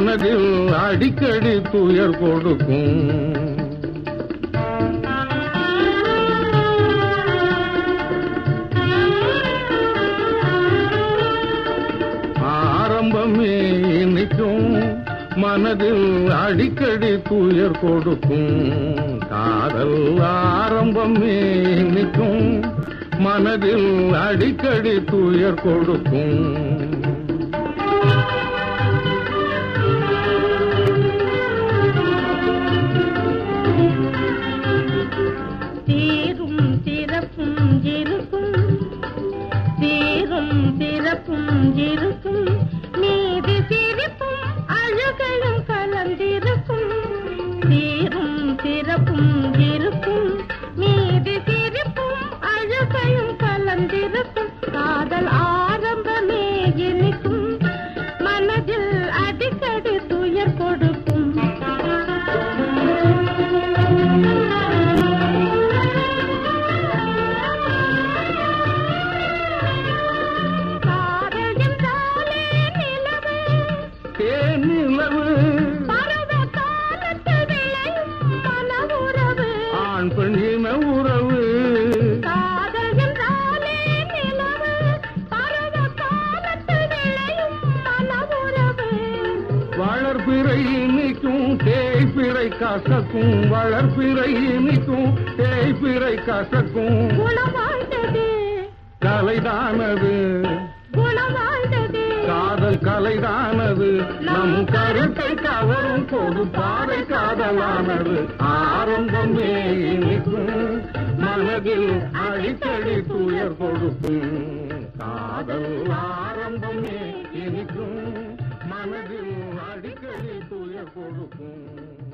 மனதில் அடிக்கடி துயர் கொடுக்கும் ஆரம்பமே இனிக்கும் மனதில் அடிக்கடி துயர் கொடுக்கும் காதல் ஆரம்பமே இனிக்கும் மனதில் அடிக்கடி துயர் கொடுக்கும் தீரும் திறப்பும் இருக்கும் தீரும் திறப்பும் இருக்கும் நீதி சிரிப்பும் அழுகையும் கலந்திருக்கும் தீரும் திறப்பும் இருக்கும் நீதி சிரிப்பும் அழுகையும் கலந்திருக்கும் காதல் ஆரம்பமே இனிக்கும் மனதில் அடிக்கடி துயர் கொடுக்கும் காதல் என்றாலே நிலவு தேனிலவு பருவ காலத்தில் விளையும் மனவுறவு ஆண் பெண் இன உறவு காதல் என்றாலே நிலவு பருவ காலத்தில் விளையும் மனவுறவு வளர்பிறை இனிக்கும் தேய்பிறை கசக்கும் வளர்பிறை இனிக்கும் தேய்பிறை கசக்கும் குணவாழ்ந்தது கலைதானது குணவாழ்ந்தது காதல் கலைதானது நம் கருத்தை கவரும் பொது பாதை காதலானது ஆரம்பமே இனிக்கும் மனதில் அடிக்கடி துயர் கொடுக்கும் காதல் ஆரம்பமே இனிக்கும் மனதில் அடிக்கடி துயர் கொடுக்கும்